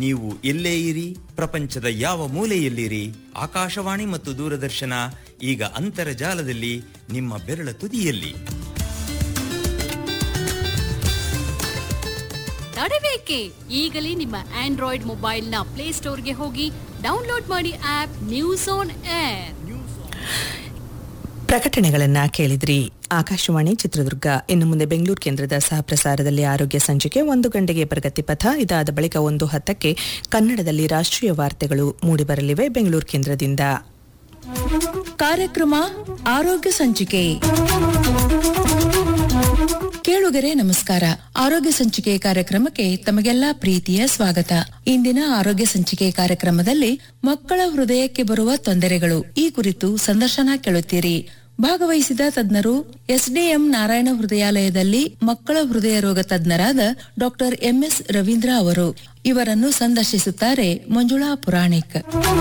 ನೀವು ಎಲ್ಲೇ ಇರಿ ಪ್ರಪಂಚದ ಯಾವ ಮೂಲೆಯಲ್ಲಿರಿ ಆಕಾಶವಾಣಿ ಮತ್ತು ದೂರದರ್ಶನ ಈಗ ಅಂತರ್ಜಾಲದಲ್ಲಿ ನಿಮ್ಮ ಬೆರಳ ತುದಿಯಲ್ಲಿ ತಡಬೇಕೆ ಈಗಲೇ ನಿಮ್ಮ ಆಂಡ್ರಾಯ್ಡ್ ಮೊಬೈಲ್ನ ಪ್ಲೇಸ್ಟೋರ್ಗೆ ಹೋಗಿ ಡೌನ್ಲೋಡ್ ಮಾಡಿ ಆಪ್ ನ್ಯೂಸ್ ಆನ್ ಏರ್ ಪ್ರಕಟಣೆಗಳನ್ನ ಕೇಳಿದ್ರಿ ಆಕಾಶವಾಣಿ ಚಿತ್ರದುರ್ಗ ಇನ್ನು ಮುಂದೆ ಬೆಂಗಳೂರು ಕೇಂದ್ರದ ಸಹ ಪ್ರಸಾರದಲ್ಲಿ ಆರೋಗ್ಯ ಸಂಚಿಕೆ ಒಂದು ಗಂಟೆಗೆ ಪ್ರಗತಿ ಪಥ ಇದಾದ ಬಳಿಕ ಒಂದು ಹತ್ತಕ್ಕೆ ಕನ್ನಡದಲ್ಲಿ ರಾಷ್ಟ್ರೀಯ ವಾರ್ತೆಗಳು ಮೂಡಿಬರಲಿವೆ ಬೆಂಗಳೂರು ಕೇಂದ್ರದಿಂದ ಕಾರ್ಯಕ್ರಮ ಆರೋಗ್ಯ ಸಂಚಿಕೆ ಕೇಳುಗರೆ ನಮಸ್ಕಾರ ಆರೋಗ್ಯ ಸಂಚಿಕೆ ಕಾರ್ಯಕ್ರಮಕ್ಕೆ ತಮಗೆಲ್ಲಾ ಪ್ರೀತಿಯ ಸ್ವಾಗತ ಇಂದಿನ ಆರೋಗ್ಯ ಸಂಚಿಕೆ ಕಾರ್ಯಕ್ರಮದಲ್ಲಿ ಮಕ್ಕಳ ಹೃದಯಕ್ಕೆ ಬರುವ ತೊಂದರೆಗಳು ಈ ಕುರಿತು ಸಂದರ್ಶನ ಕೇಳುತ್ತೀರಿ ಭಾಗವಹಿಸಿದ ತಜ್ಞರು ಎಸ್ಡಿಎಂ ನಾರಾಯಣ ಹೃದಯಾಲಯದಲ್ಲಿ ಮಕ್ಕಳ ಹೃದಯ ರೋಗ ತಜ್ಞರಾದ ಡಾಕ್ಟರ್ ಎಂಎಸ್ ರವೀಂದ್ರ ಅವರು ಇವರನ್ನು ಸಂದರ್ಶಿಸುತ್ತಾರೆ ಮಂಜುಳಾ ಪುರಾಣಿಕ್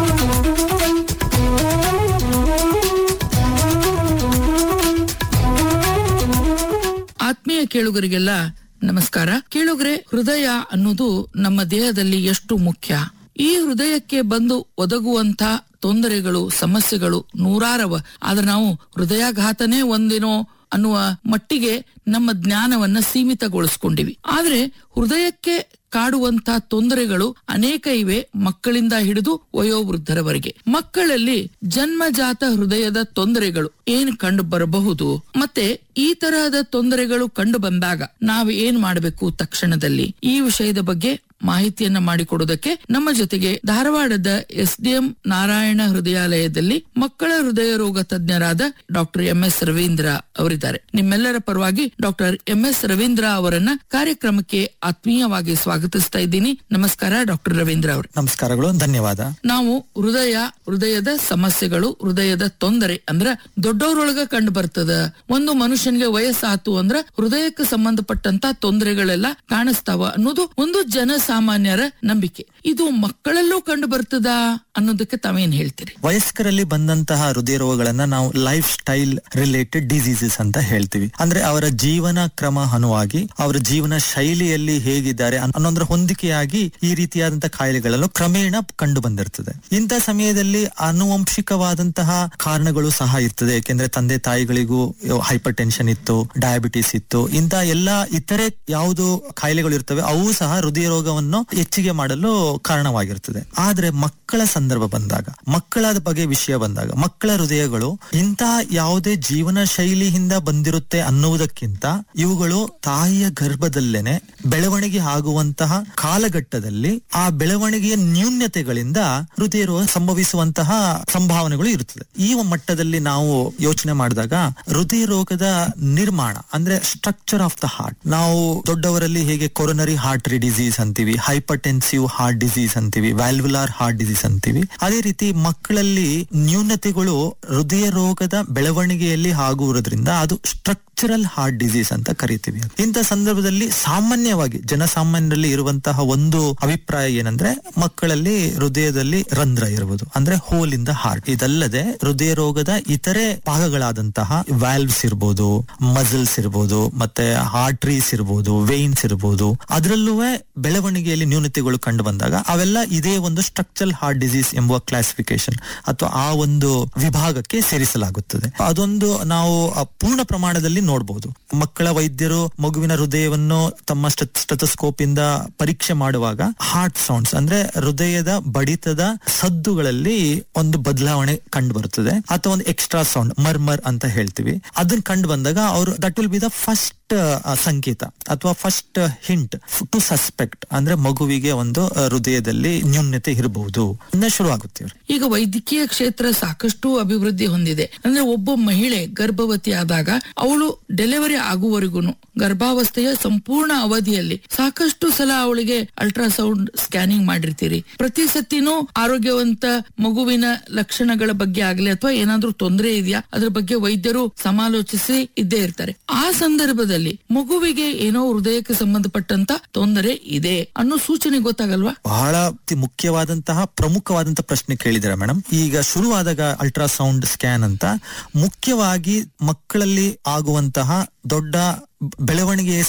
ಆತ್ಮೀಯ ಕೇಳುಗರಿಗೆಲ್ಲ ನಮಸ್ಕಾರ ಕೇಳುಗರೆ ಹೃದಯ ಅನ್ನೋದು ನಮ್ಮ ದೇಹದಲ್ಲಿ ಎಷ್ಟು ಮುಖ್ಯ ಈ ಹೃದಯಕ್ಕೆ ಬಂದು ಒದಗುವಂತ ತೊಂದರೆಗಳು ಸಮಸ್ಯೆಗಳು ನೂರಾರವ ಆದ್ರೆ ನಾವು ಹೃದಯಾಘಾತನೇ ಒಂದೇನೋ ಅನ್ನುವ ಮಟ್ಟಿಗೆ ನಮ್ಮ ಜ್ಞಾನವನ್ನ ಸೀಮಿತಗೊಳಿಸ್ಕೊಂಡಿವಿ ಆದ್ರೆ ಹೃದಯಕ್ಕೆ ಕಾಡುವಂತ ತೊಂದರೆಗಳು ಅನೇಕ ಇವೆ ಮಕ್ಕಳಿಂದ ಹಿಡಿದು ವಯೋವೃದ್ಧರವರೆಗೆ ಮಕ್ಕಳಲ್ಲಿ ಜನ್ಮಜಾತ ಹೃದಯದ ತೊಂದರೆಗಳು ಏನ್ ಕಂಡು ಬರಬಹುದು ಮತ್ತೆ ಈ ತರಹದ ತೊಂದರೆಗಳು ಕಂಡು ಬಂದಾಗ ನಾವು ಏನ್ ಮಾಡಬೇಕು ತಕ್ಷಣದಲ್ಲಿ ಈ ವಿಷಯದ ಬಗ್ಗೆ ಮಾಹಿತಿಯನ್ನ ಮಾಡಿಕೊಡೋದಕ್ಕೆ ನಮ್ಮ ಜೊತೆಗೆ ಧಾರವಾಡದ ಎಸ್ಡಿಎಂ ನಾರಾಯಣ ಹೃದಯಾಲಯದಲ್ಲಿ ಮಕ್ಕಳ ಹೃದಯ ರೋಗ ತಜ್ಞರಾದ ಡಾಕ್ಟರ್ ಎಂ ಎಸ್ ರವೀಂದ್ರ ಅವರಿದ್ದಾರೆ ನಿಮ್ಮೆಲ್ಲರ ಪರವಾಗಿ ಡಾಕ್ಟರ್ ಎಂ ಎಸ್ ರವೀಂದ್ರ ಅವರನ್ನ ಕಾರ್ಯಕ್ರಮಕ್ಕೆ ಆತ್ಮೀಯವಾಗಿ ಸ್ವಾಗತಿಸ್ತಾ ಇದ್ದೀನಿ ನಮಸ್ಕಾರ ಡಾಕ್ಟರ್ ರವೀಂದ್ರ ಅವರು ನಮಸ್ಕಾರಗಳು ಧನ್ಯವಾದ ನಾವು ಹೃದಯ ಹೃದಯದ ಸಮಸ್ಯೆಗಳು ಹೃದಯದ ತೊಂದರೆ ಅಂದ್ರ ದೊಡ್ಡವರೊಳಗ ಕಂಡು ಬರ್ತದ ಒಂದು ಮನುಷ್ಯನ್ಗೆ ವಯಸ್ಸಾತು ಅಂದ್ರ ಹೃದಯಕ್ಕೆ ಸಂಬಂಧಪಟ್ಟಂತ ತೊಂದರೆಗಳೆಲ್ಲ ಕಾಣಿಸ್ತಾವ ಅನ್ನೋದು ಒಂದು ಜನಸಾಮಾನ್ಯರ ನಂಬಿಕೆ ಇದು ಮಕ್ಕಳಲ್ಲೂ ಕಂಡು ಬರ್ತದ ಅನ್ನೋದಕ್ಕೆ ತಾವೇನ್ ಹೇಳ್ತೀರಿ ವಯಸ್ಕರಲ್ಲಿ ಬಂದಂತಹ ಹೃದಯ ರೋಗಗಳನ್ನ ನಾವು ಲೈಫ್ ಸ್ಟೈಲ್ ರಿಲೇಟೆಡ್ ಡಿಸೀಸಸ್ ಅಂತ ಹೇಳ್ತೀವಿ ಅಂದ್ರೆ ಅವರ ಜೀವನ ಕ್ರಮ ಅನುವಾಗಿ ಅವರ ಜೀವನ ಶೈಲಿಯಲ್ಲಿ ಹೇಗಿದ್ದಾರೆ ಅನ್- ಅನ್ನೋದ್ರ ಹೊಂದಿಕೆಯಾಗಿ ಈ ರೀತಿಯಾದಂತಹ ಕಾಯಿಲೆಗಳಲ್ಲೂ ಕ್ರಮೇಣ ಕಂಡು ಬಂದಿರ್ತದೆ ಇಂಥ ಸಮಯದಲ್ಲಿ ಆನುವಂಶಿಕವಾದಂತಹ ಕಾರಣಗಳು ಸಹ ಇರ್ತದೆ ಯಾಕೆಂದ್ರೆ ತಂದೆ ತಾಯಿಗಳಿಗೂ ಹೈಪರ್ ಟೆನ್ಷನ್ ಇತ್ತು ಡಯಾಬಿಟಿಸ್ ಇತ್ತು ಇಂಥ ಎಲ್ಲಾ ಇತರೆ ಯಾವುದು ಕಾಯಿಲೆಗಳು ಇರ್ತವೆ ಅವು ಸಹ ಹೃದಯ ರೋಗವನ್ನು ಹೆಚ್ಚಿಗೆ ಮಾಡಲು ಕಾರಣವಾಗಿರ್ತದೆ ಆದ್ರೆ ಮಕ್ಕಳ ಸಂದರ್ಭ ಬಂದಾಗ ಮಕ್ಕಳ ಬಗ್ಗೆ ವಿಷಯ ಬಂದಾಗ ಮಕ್ಕಳ ಹೃದಯಗಳು ಇಂತಹ ಯಾವುದೇ ಜೀವನ ಶೈಲಿಯಿಂದ ಬಂದಿರುತ್ತೆ ಅನ್ನುವುದಕ್ಕಿಂತ ಇವುಗಳು ತಾಯಿಯ ಗರ್ಭದಲ್ಲೇನೆ ಬೆಳವಣಿಗೆ ಆಗುವಂತಹ ಕಾಲಘಟ್ಟದಲ್ಲಿ ಆ ಬೆಳವಣಿಗೆಯ ನ್ಯೂನ್ಯತೆಗಳಿಂದ ಹೃದಯ ರೋಗ ಸಂಭವಿಸುವಂತಹ ಸಂಭಾವನೆಗಳು ಇರುತ್ತದೆ ಈ ಮಟ್ಟದಲ್ಲಿ ನಾವು ಯೋಚನೆ ಮಾಡಿದಾಗ ಹೃದಯ ರೋಗದ ನಿರ್ಮಾಣ ಅಂದ್ರೆ ಸ್ಟ್ರಕ್ಚರ್ ಆಫ್ ದ ಹಾರ್ಟ್ ನಾವು ದೊಡ್ಡವರಲ್ಲಿ ಹೇಗೆ ಕೊರೊನರಿ ಹಾರ್ಟ್ ಡಿಸೀಸ್ ಅಂತೀವಿ ಹೈಪರ್ ಟೆನ್ಸಿವ್ ಹಾರ್ಟ್ ಡಿಸೀಸ್ ಅಂತೀವಿ ವ್ಯಾಲ್ವುಲಾರ್ ಹಾರ್ಟ್ ಡಿಸೀಸ್ ಅಂತೀವಿ ಅದೇ ರೀತಿ ಮಕ್ಕಳಲ್ಲಿ ನ್ಯೂನತೆಗಳು ಹೃದಯ ರೋಗದ ಬೆಳವಣಿಗೆಯಲ್ಲಿ ಆಗುವುದರಿಂದ ಅದು ಸ್ಟ್ರಕ್ಚರಲ್ ಹಾರ್ಟ್ ಡಿಸೀಸ್ ಅಂತ ಕರಿತೀವಿ ಇಂಥ ಸಂದರ್ಭದಲ್ಲಿ ಸಾಮಾನ್ಯವಾಗಿ ಜನಸಾಮಾನ್ಯರಲ್ಲಿ ಇರುವಂತಹ ಒಂದು ಅಭಿಪ್ರಾಯ ಏನಂದ್ರೆ ಮಕ್ಕಳಲ್ಲಿ ಹೃದಯದಲ್ಲಿ ರಂಧ್ರ ಇರುವುದು ಅಂದ್ರೆ ಹೋಲ್ ಇನ್ ದ ಹಾರ್ಟ್ ಇದಲ್ಲದೆ ಹೃದಯ ರೋಗದ ಇತರೆ ಭಾಗಗಳಾದಂತಹ ವ್ಯಾಲ್ವ್ಸ್ ಇರ್ಬೋದು ಮಸಲ್ಸ್ ಇರ್ಬೋದು ಮತ್ತೆ ಆರ್ಟ್ರೀಸ್ ಇರ್ಬೋದು ವೇನ್ಸ್ ಇರ್ಬೋದು ಅದರಲ್ಲೂ ಬೆಳವಣಿಗೆಯಲ್ಲಿ ನ್ಯೂನತೆಗಳು ಕಂಡು ಬಂದಾಗ ಅವೆಲ್ಲ ಇದೇ ಒಂದು ಸ್ಟ್ರಕ್ಚರಲ್ ಹಾರ್ಟ್ ಡಿಸೀಸ್ ಎಂಬುವ ಕ್ಲಾಸಿಫಿಕೇಶನ್ ಅಥವಾ ಆ ಒಂದು ವಿಭಾಗಕ್ಕೆ ಸೇರಿಸಲಾಗುತ್ತದೆ ಅದೊಂದು ನಾವು ಆ ಪೂರ್ಣ ಪ್ರಮಾಣದಲ್ಲಿ ನೋಡಬಹುದು ಮಕ್ಕಳ ವೈದ್ಯರು ಮಗುವಿನ ಹೃದಯವನ್ನು ತಮ್ಮ ಸ್ಟೆಥೋಸ್ಕೋಪ್ ಇಂದ ಪರೀಕ್ಷೆ ಮಾಡುವಾಗ ಹಾರ್ಟ್ ಸೌಂಡ್ಸ್ ಅಂದ್ರೆ ಹೃದಯದ ಬಡಿತದ ಸದ್ದುಗಳಲ್ಲಿ ಒಂದು ಬದಲಾವಣೆ ಕಂಡು ಬರುತ್ತದೆ ಅಥವಾ ಒಂದು ಎಕ್ಸ್ಟ್ರಾ ಸೌಂಡ್ ಮರ್ಮರ್ ಅಂತ ಹೇಳ್ತೀವಿ ಅದನ್ನ ಕಂಡು ಬಂದಾಗ ಅವರು that will be the first ಸಂಕೇತ ಅಥವಾ ಫಸ್ಟ್ ಹಿಂಟ್ ಟು ಸಸ್ಪೆಕ್ಟ್ ಅಂದ್ರೆ ಮಗುವಿಗೆ ಒಂದು ಆ, ಹೃದಯದಲ್ಲಿ ನ್ಯೂನ್ಯತೆ ಇರಬಹುದು ಶುರು ಆಗುತ್ತೆ ಇವ್ರಿಗೆ. ಈಗ ವೈದ್ಯಕೀಯ ಕ್ಷೇತ್ರ ಸಾಕಷ್ಟು ಅಭಿವೃದ್ಧಿ ಹೊಂದಿದೆ ಅಂದ್ರೆ ಒಬ್ಬ ಮಹಿಳೆ ಗರ್ಭವತಿ ಆದಾಗ ಅವಳು ಡೆಲಿವರಿ ಆಗುವವರೆಗೂ ಗರ್ಭಾವಸ್ಥೆಯ ಸಂಪೂರ್ಣ ಅವಧಿಯಲ್ಲಿ ಸಾಕಷ್ಟು ಸಲ ಅವಳಿಗೆ ಅಲ್ಟ್ರಾಸೌಂಡ್ ಸ್ಕ್ಯಾನಿಂಗ್ ಮಾಡಿರ್ತೀರಿ ಪ್ರತಿ ಸತಿನೂ ಆರೋಗ್ಯವಂತ ಮಗುವಿನ ಲಕ್ಷಣಗಳ ಬಗ್ಗೆ ಆಗ್ಲಿ ಅಥವಾ ಏನಾದ್ರೂ ತೊಂದರೆ ಇದೆಯಾ ಅದ್ರ ಬಗ್ಗೆ ವೈದ್ಯರು ಸಮಾಲೋಚಿಸಿ ಇದ್ದೇ ಇರ್ತಾರೆ ಆ ಸಂದರ್ಭದಲ್ಲಿ ಮಗುವಿಗೆ ಏನೋ ಹೃದಯಕ್ಕೆ ಸಂಬಂಧಪಟ್ಟಂತ ತೊಂದರೆ ಇದೆ ಅನ್ನೋ ಸೂಚನೆ ಗೊತ್ತಾಗಲ್ವಾ ಬಹಳ ಅತಿ ಮುಖ್ಯವಾದಂತಹ ಪ್ರಮುಖವಾದಂತಹ ಪ್ರಶ್ನೆ ಕೇಳಿದಿರ ಮೇಡಮ್ ಈಗ ಶುರುವಾದಾಗ ಅಲ್ಟ್ರಾಸೌಂಡ್ ಸ್ಕ್ಯಾನ್ ಅಂತ ಮುಖ್ಯವಾಗಿ ಮಕ್ಕಳಲ್ಲಿ ಆಗುವಂತಹ ದೊಡ್ಡ ಬೆಳವಣಿಗೆಯ